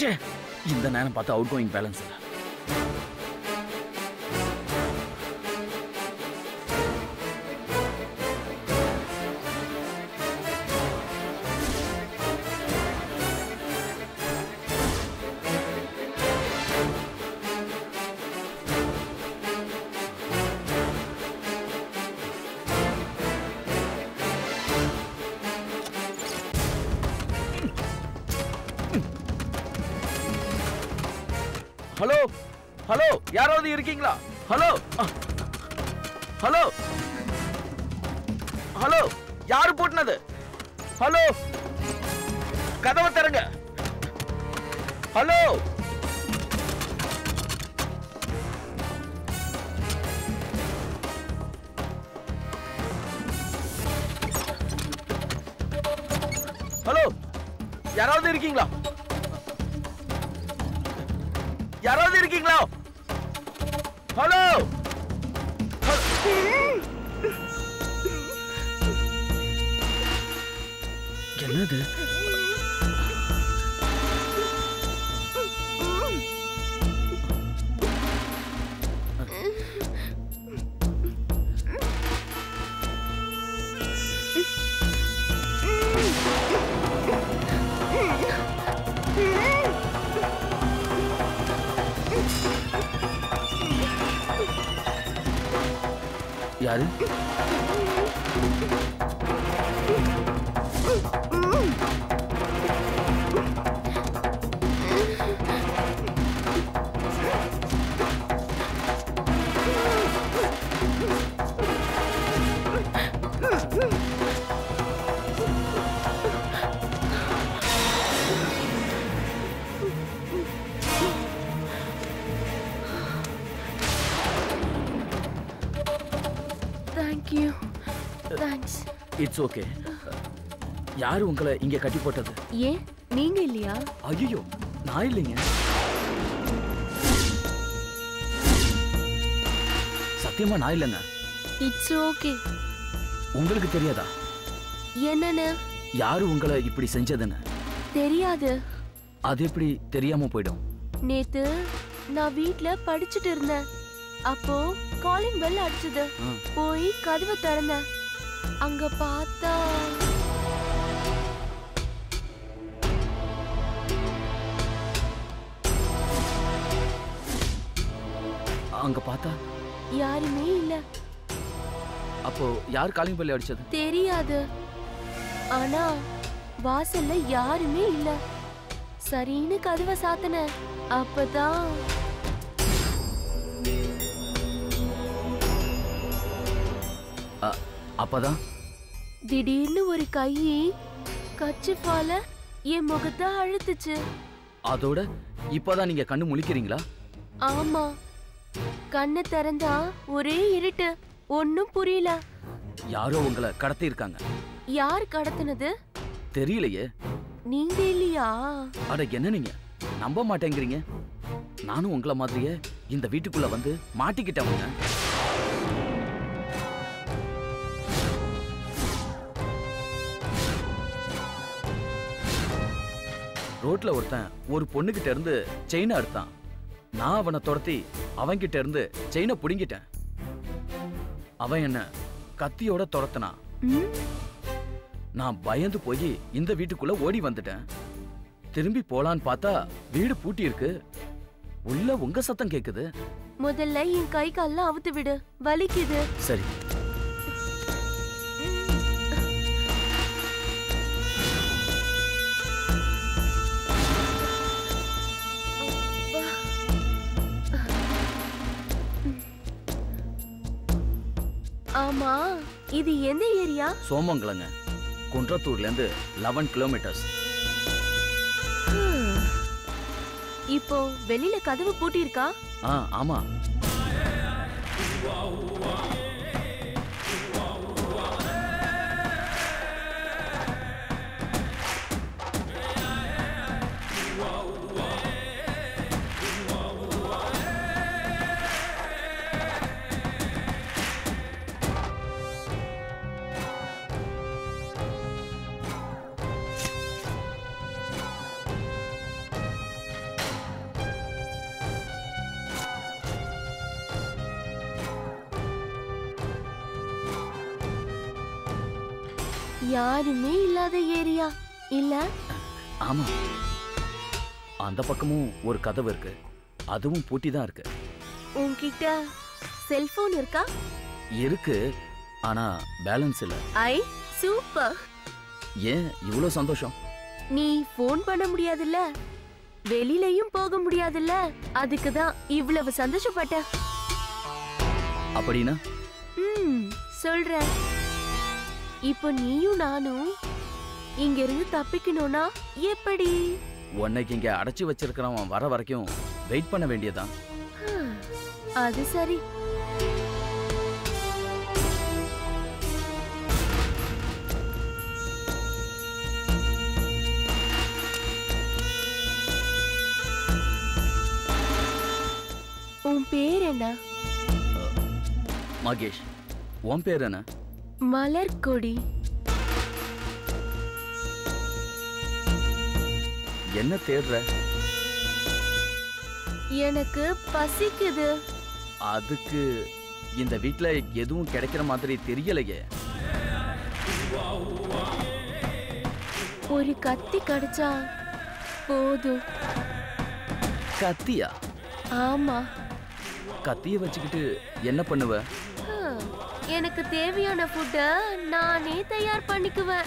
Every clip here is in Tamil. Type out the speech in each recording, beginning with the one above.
ச்சே இந்த நேரம் பார்த்து அவுட் கோயிங் பேலன்ஸ் இல்லை ஹலோ ஹலோ யாராவது இருக்கீங்களா ஹலோ அஹ். ஹலோ ஹலோ யாரு பூட்டினது ஹலோ கதவை திறங்க ஹலோ ஹலோ யாராவது இருக்கீங்களா யாராவது இருக்கீங்களா ஹலோ என்னது யாரு தேங்க்யூ தேங்க்ஸ் இட்ஸ் ஓகே யாரு உங்களை இங்க கட்டி போட்டது ஏன் நீங்க இல்லையா ஐயோ நான் இல்லைங்க சத்தியமா நான் இல்லைங்க இட்ஸ் ஓகே உங்களுக்கு தெரியாதா என்னன்னு யாரு உங்களை இப்படி செஞ்சதுன்னு தெரியாது அது எப்படி தெரியாம போயிடும் நேத்து நான் வீட்ல படிச்சுட்டு இருந்தேன் அப்போ காலிங் பெல் அடிச்சது ஆ. போய் கதவை திறந்தேன் அங்க பார்த்தா அங்க பார்த்தா யாருமே இல்ல அப்போ யார் காலிங் பெல் அடிச்சது தெரியாது ஆனா வாசல்ல யாருமே இல்ல சரின்னு கதவை சாத்தின அப்பதான் அ- அப்பதான் திடீர்னு ஒரு கை கச்சிஃபால என் முகத்தை அழுத்துச்சு அதோட இப்பதான் நீங்க கண்ணு முழிக்கிறீங்களா ஆமா கண்ணை திறந்தா ஒரே இருட்டு ஒன்னும் புரியல யாரோ உங்களை கடத்தி இருக்காங்க யார் கடத்துனது தெரியலையே நீங்க இல்லையா அட என்ன நீங்க நம்ப மாட்டேங்கிறீங்க நானும் உங்களை மாதிரியே இந்த வீட்டுக்குள்ள வந்து மாட்டிக்கிட்டவங்க ரோட்ல ஒருத்தன் ஒரு பொண்ணுகிட்ட இருந்து செயினை அறுத்தான் நான் அவனை துரத்தி அவன்கிட்ட இருந்து செயினை புடுங்கிட்டேன் அவன் என்ன கத்தியோட துரத்துனான் ம்? நான் பயந்து போய் இந்த வீட்டுக்குள்ள ஓடி வந்துட்டேன் திரும்பி போலான்னு பார்த்தா வீடு பூட்டி இருக்கு உள்ள உங்க சத்தம் கேக்குது முதல்ல என் கை கால்லாம் அவுத்து விடு வலிக்குது சரி ஆமா இது எந்த ஏரியா சோமங்கலங்க குன்றத்தூர்ல இருந்து லெவன் கிலோமீட்டர்ஸ் இப்போ வெளியில கதவு பூட்டி இருக்கா ஆ ஆமா யாருமே இல்லாத ஏரியா இல்ல ஆமா அந்த பக்கமும் ஒரு கதவு இருக்கு அதுவும் பூட்டி தான் இருக்கு உன்கிட்ட செல்போன் இருக்கா இருக்கு ஆனா பேலன்ஸ் இல்ல ஐ சூப்பர் ஏன் இவ்வளோ சந்தோஷம் நீ ஃபோன் பண்ண முடியாதுல்ல வெளியிலயும் போக முடியாதுல்ல அதுக்கு தான் இவ்வளவு சந்தோஷப்பட்ட அப்படின்னா ம் சொல்றேன் இப்போ நீயும் நானும் இங்க இருந்து தப்பிக்கணும்னா எப்படி உன்னைக்கு இங்க அடைச்சு வச்சிருக்கிறவன் வர வரைக்கும் வெயிட் பண்ண வேண்டியதுதான் ஹம், அது சரி உன் பேர் என்ன மகேஷ் உன் பேர் என்ன மலர் கொடி என்ன தேடுற எனக்கு பசிக்குது அதுக்கு இந்த வீட்ல எதுவும் கிடைக்கிற மாதிரி தெரியலையே ஒரு கத்தி கடிச்சா போதும் கத்தியா ஆமா கத்திய வச்சுக்கிட்டு என்ன பண்ணுவ ஹம், எனக்கு தேவையான ஃபுட்டை நானே தயார் பண்ணிக்குவேன்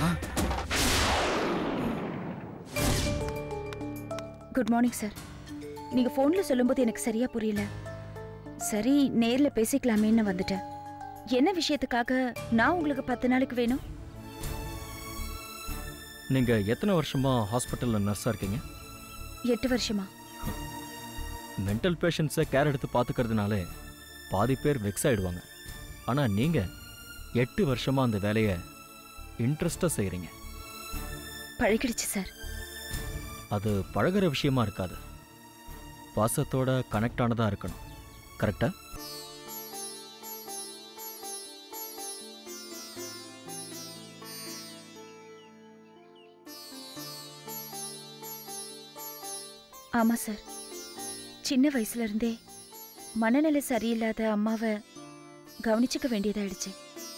குட் மார்னிங் சார் நீங்கள் ஃபோனில் சொல்லும்போது எனக்கு சரியா புரியல சரி நேரில் பேசிக்கலாமேன்னு வந்துட்டேன் என்ன விஷயத்துக்காக நான் உங்களுக்கு பத்து நாளைக்கு வேணும் நீங்க எத்தனை வருஷமா ஹாஸ்பிட்டல்ல நர்ஸா இருக்கீங்க எட்டு வருஷமா மென்டல் பேஷண்ட்ஸை கேர் எடுத்து பார்த்துக்கிறதுனாலே பாதி பேர் வெக்ஸ் ஆயிடுவாங்க ஆனா நீங்க எட்டு வருஷமா அந்த வேலையை இன்ட்ரெஸ்டாக செய்கிறீங்க பழகிடுச்சு சார் அது பழகுற விஷயமா இருக்காது பாசத்தோட கனெக்ட் ஆனதா இருக்கணும் கரெக்டா ஆமாம் சார் சின்ன வயசுல இருந்தே மனநிலை சரியில்லாத அம்மாவை கவனிச்சுக்க வேண்டியதாயிடுச்சு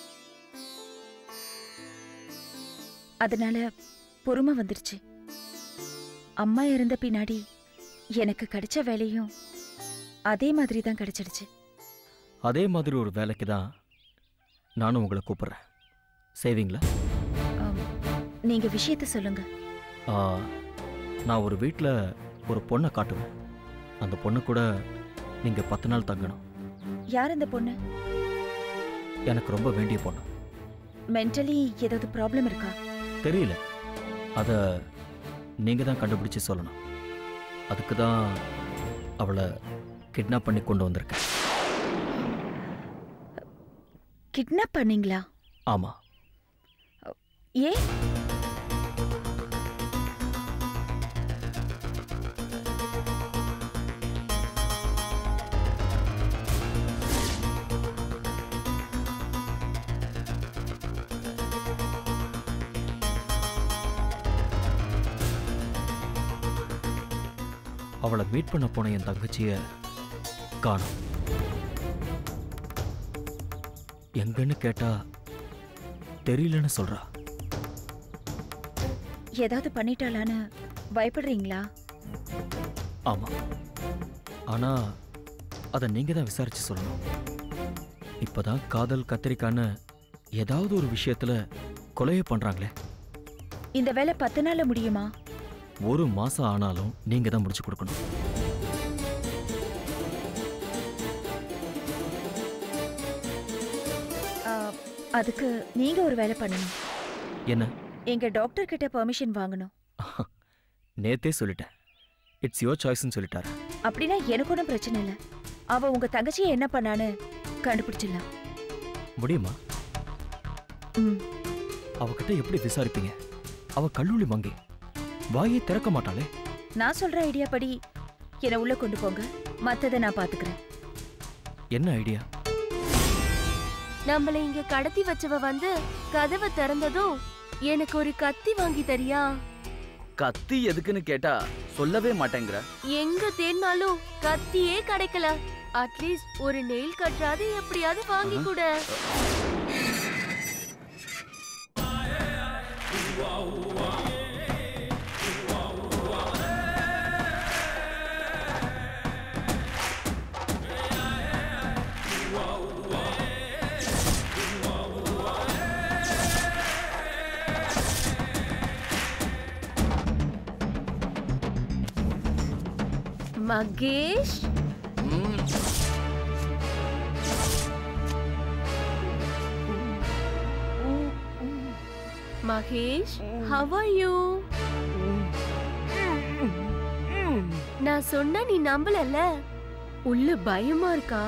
அதனால பொறுமை வந்துருச்சு அம்மா இறந்த பின்னாடி எனக்கு கிடைச்ச வேலையும் அதே மாதிரி தான் கிடைச்சிடுச்சு அதே மாதிரி ஒரு வேலைக்கு தான் நானும் உங்களை கூப்பிட்றேன் செய்வீங்களா ஆம், நீங்க விஷயத்த சொல்லுங்க ஆ, நான் ஒரு வீட்டில் ஒரு பொண்ணை காட்டுவேன் அந்த பொண்ணு கூட நீங்கள் பத்து நாள் தங்கணும் யார் அந்த பொண்ணு எனக்கு ரொம்ப வேண்டிய பொண்ணு மென்டலி ஏதாவது ப்ராப்ளம் இருக்கா தெரியல அதை நீங்கள் தான் கண்டுபிடிச்சு சொல்லணும் அதுக்கு தான் அவளை கிட்னாப் பண்ணி கொண்டு வந்திருக்கேன் கிட்னாப் பண்ணீங்களா ஆமாம் ஏ அவளை மீட் பண்ண போன என் தங்கச்சிய காணோம் எங்கன்னு கேட்டா தெரியலன்னு சொல்றா ஏதாவது பண்ணிட்டாளான்னு பயப்படுறீங்களா ஆமாம் ஆனால் அதை நீங்கள் தான் விசாரிச்சு சொல்லணும் இப்போதான் காதல் கத்திரிக்கான்னு ஏதாவது ஒரு விஷயத்தில் கொலையை பண்ணுறாங்களே இந்த வேலை பத்து நாள்ல முடியுமா ஒரு மாதம் ஆனாலும் நீங்கள் தான் முடிச்சு கொடுக்கணும் ஆ, அதுக்கு நீங்க ஒரு வேலை பண்ணணும் என்ன எங்க டாக்டர் கிட்ட பெர்மிஷன் வாங்கணும் நேத்தே சொல்லிட்டேன் இட்ஸ் யோர் சாய்ஸ்னு சொல்லிட்டாரு அப்படின்னா எனக்கு ஒன்றும் பிரச்சனை இல்லை அவ உங்க தங்கச்சியை என்ன பண்ணான்னு கண்டுபிடிச்சிடலாம் முடியுமா ம் அவகிட்ட எப்படி விசாரிப்பீங்க அவ கல்லூரி மங்கை வாயே திறக்க மாட்டாளே நான் சொல்ற ஐடியா படி என்னை உள்ள கொண்டு போங்க மத்ததை நான் பாத்துக்கிறேன் என்ன ஐடியா நம்மள இங்க கடத்தி வச்சவ வந்து கதவை திறந்ததும் எனக்கு ஒரு கத்தி வாங்கி தரியா கத்தி எதுக்குன்னு கேட்டா சொல்லவே மாட்டேங்கிற எங்க தேடினாலும் கத்தியே கிடைக்கல அட்லீஸ்ட் ஒரு நெயில் கட்டாவது எப்படியாவது வாங்கி ஆஹா. கூட மகேஷ் ம், மகேஷ் how are you நான் சொன்னா நீ நம்பலல்ல உள்ள பயமா இருக்கா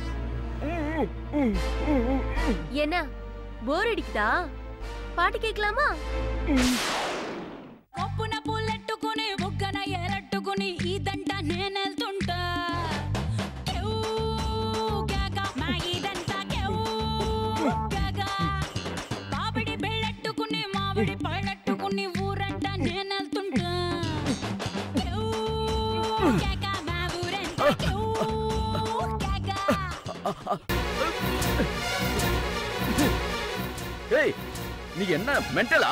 என்ன போர் அடிக்குதா பாட்டு கேட்கலாமா కొప్పున పుల్లెట్టుకుని బుగ్గన ఎరట్టుకుని ఇదంట నేనెళ్తుంటా కేవ్ కేక, మా ఇదంతా కేవ్ కేక. పాపిడి బెళ్ళట్టుకుని మామిడి పళ్ళట్టుకుని ఊరంట నేనెళ్తుంటా కేవ్ కేక, మా ఊరంతా కేవ్ కేక. ஏய் நீ என்ன மென்டலா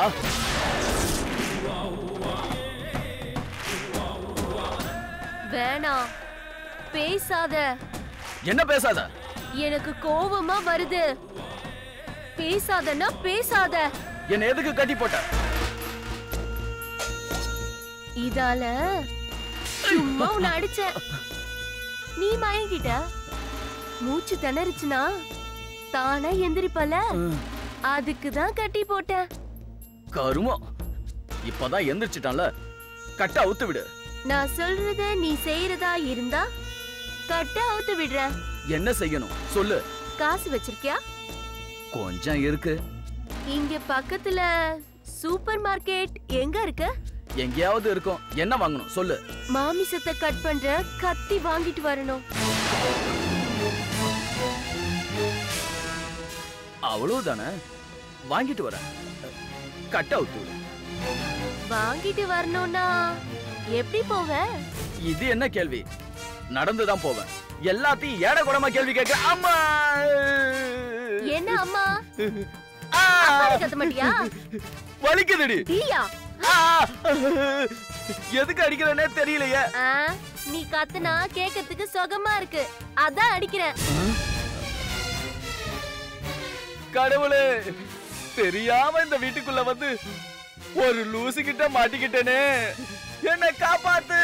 வேணாம் பேசாத என்ன பேசாத எனக்கு கோவமா வருது பேசாதன்னா பேசாத என்ன எதுக்கு கட்டி போட்ட இதால சும்மா உன்னை அடிச்ச நீ மயங்கிட்ட மூச்சு திணறுச்சுனா தானா எந்திரிப்பல அதுக்கு தான் கட்டி போட்டேன் கருமம் இப்பதான் எந்திரிச்சிட்டான்ல கட்ட அவுத்து விடு நான் சொல்றத நீ செய்யறதா இருந்தா கட்ட அவுத்து விடுறேன் என்ன செய்யணும் சொல்லு காசு வச்சிருக்கியா கொஞ்சம் இருக்கு இங்க பக்கத்துல சூப்பர் மார்க்கெட் எங்க இருக்கு எங்கேயாவது இருக்கும் என்ன வாங்கணும் சொல்லு மாமிசத்தை கட் பண்ற கத்தி வாங்கிட்டு வரணும் அவ்வளவுதானே வாங்கிட்டு வரேன் கட்ட அவுத்து விடு வாங்கிட்டு வரணும்னா எப்படி போவ இது என்ன கேள்வி நடந்துதான் போவேன் எல்லாத்தையும் ஏட குடமா கேள்வி கேட்க அம்மா என்ன அம்மா ஆ! அப்பாவை கத்த மாட்டியா வலிக்குதுடி தீயா ஆ! எதுக்கு அடிக்கிறேனே தெரியலையே ஆ, நீ கத்துனா கேட்கறதுக்கு சுகமா இருக்கு அதான் அடிக்கிறேன் கடவுளே தெரியாம இந்த வீட்டுக்குள்ள வந்து ஒரு லூசு கிட்ட மாட்டிக்கிட்டேனே என்ன காப்பாத்து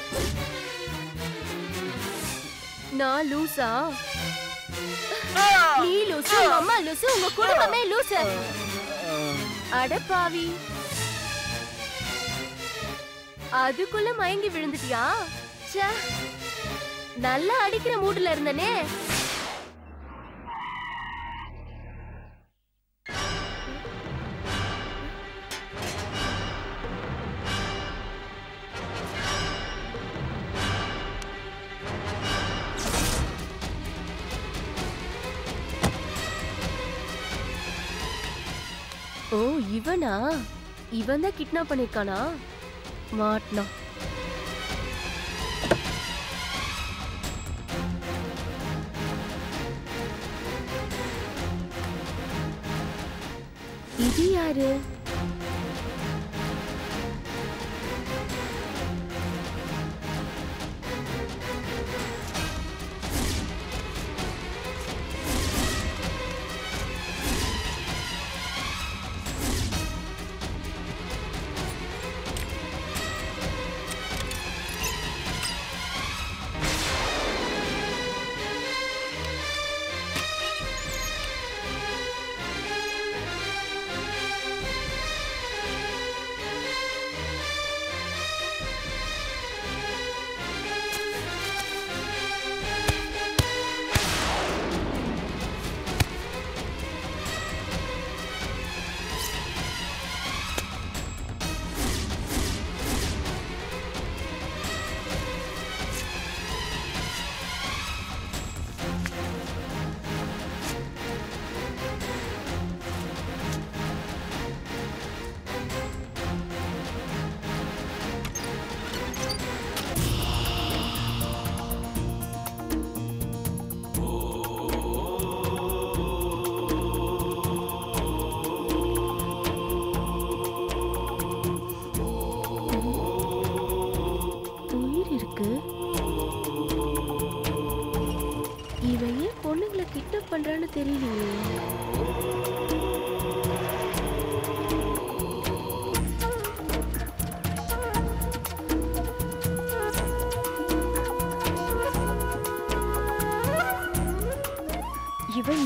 நான் லூசா ஆ! நீ லூசு உங்க அம்மா லூசு உங்க குடும்பமே லூசு அட பாவி அதுக்குள்ள மயங்கி விழுந்துட்டியா ச்சே நல்லா அடிக்கிற மூடுல இருந்தனே ஓ இவனா இவன் தான் கிட்னாப் பண்ணிருக்கானா மாட்னா இது யாரு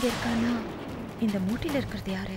இருக்கான்னா இந்த மூட்டையில இருக்கிறது யாரு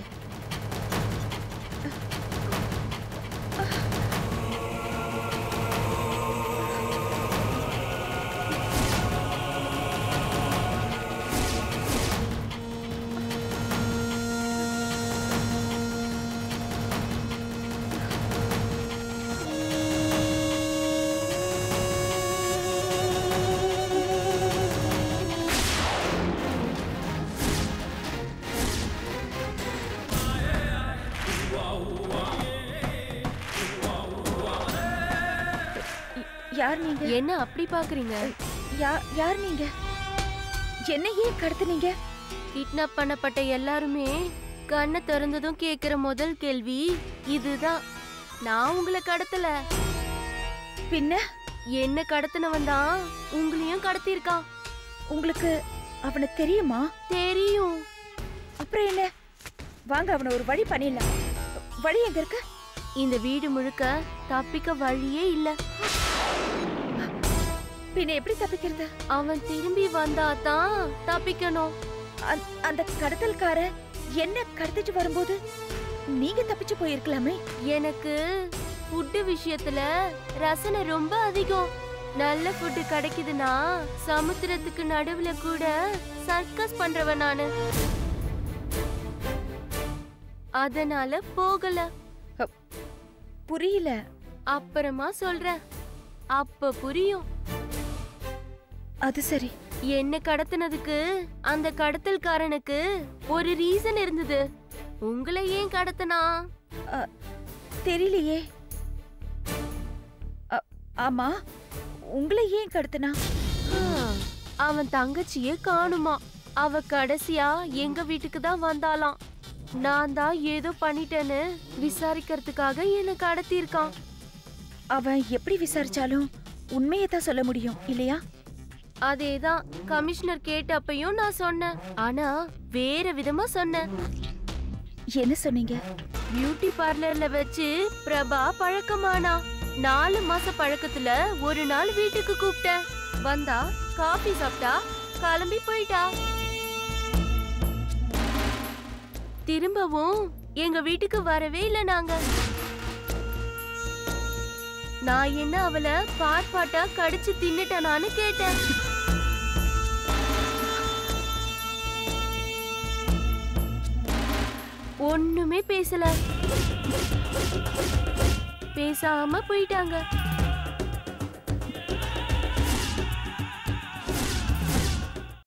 யார் நீங்க என்ன அப்படி பாக்குறீங்க யா- யார் நீங்க என்ன ஏன் கடத்துனீங்க கிட்னாப் பண்ணப்பட்ட எல்லாருமே கண்ணை திறந்ததும் கேக்குற முதல் கேள்வி இதுதான் நான் உங்களை கடத்தல பின்ன என்ன கடத்தினவன் தான் உங்களையும் கடத்தியிருக்கான் உங்களுக்கு அவனை தெரியுமா தெரியும் அப்புறம் என்ன வாங்க அவனை ஒரு வழி பண்ணிடலாம் வழி எங்க இருக்கு இந்த வீடு முழுக்க தப்பிக்க வழியே இல்ல பின்ன எப்படி தப்பிக்கிறது அவன் திரும்பி வந்தா தான் தப்பிக்கணும் அந்த- அந்த கடத்தல்காரன் என்ன கடத்திட்டு வரும்போது நீங்க தப்பிச்சு போயிருக்கலாமே எனக்கு ஃபுட்டு விஷயத்துல ரசனை ரொம்ப அதிகம் நல்ல ஃபுட்டு கிடைக்குதுன்னா சமுத்திரத்துக்கு நடுவுல கூட சர்க்கஸ் பண்றவன் நானு அதனால போகல புரியல அப்புறமா சொல்றேன் அப்ப புரியும் அது சரி என்ன கடத்தினதுக்கு அந்த கடத்தல்காரனுக்கு ஒரு ரீசன் இருந்தது உங்களை ஏன் கடத்தினா தெரியலையே அ- ஆமா உங்களை ஏன் கடத்தினா ஹம், அவன் தங்கச்சியே காணுமா அவ கடைசியா எங்க வீட்டுக்கு தான் வந்தாளாம் நான் தான் ஏதோ பண்ணிட்டேன்னு விசாரிக்கிறதுக்காக என்ன கடத்தியிருக்கான் அவன் எப்படி விசாரிச்சாலும் உண்மையை தான் சொல்ல முடியும் இல்லையா அதேதான் கமிஷனர் கேட்டப்பையும் நான் சொன்னேன் ஆனா வேற விதமா சொன்னேன் என்ன சொன்னீங்க பியூட்டி பார்லர்ல வச்சு பிரபா பழக்கமானா நாலு மாச பழக்கத்துல ஒரு நாள் வீட்டுக்கு கூப்பிட்டேன் வந்தா காபி சாப்பிட்டா கிளம்பி போயிட்டா திரும்பவும் எங்க வீட்டுக்கு வரவே இல்ல நாங்க நான் என்ன அவளை பார்ப்பாட்டா கடிச்சு தின்னுட்டனான்னு கேட்டேன் ஒண்ணுமே பேசல பேசாம போயிட்டாங்க